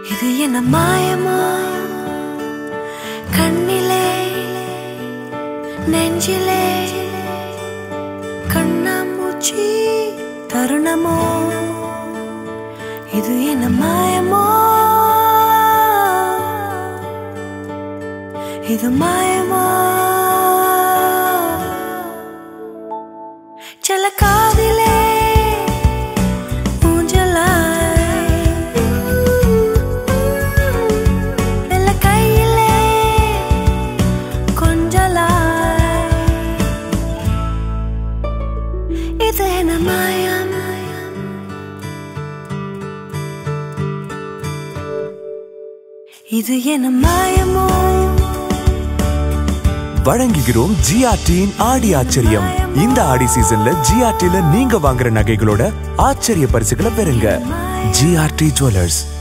இது என்ன மாயமோ கண்ணிலே நெஞ்சிலே கண்ணாமூச்சி தருணமோ இது என்ன மாயமோ இது மாயமோ சில காதிலே ஊஞ்சலாய் வெள்ள கையிலே கொஞ்சலாய் இது என்ன மாயம் இது என்ன மாயமோ வழங்குகிறோம் ஜிஆர்டியின் ஆடி ஆச்சரியம் இந்த ஆடி சீசன்ல ஜிஆர்டில நீங்க வாங்குற நகைகளோட ஆச்சரிய பரிசுகளை பெறுங்க ஜிஆர்டி ஜுவல்லர்ஸ்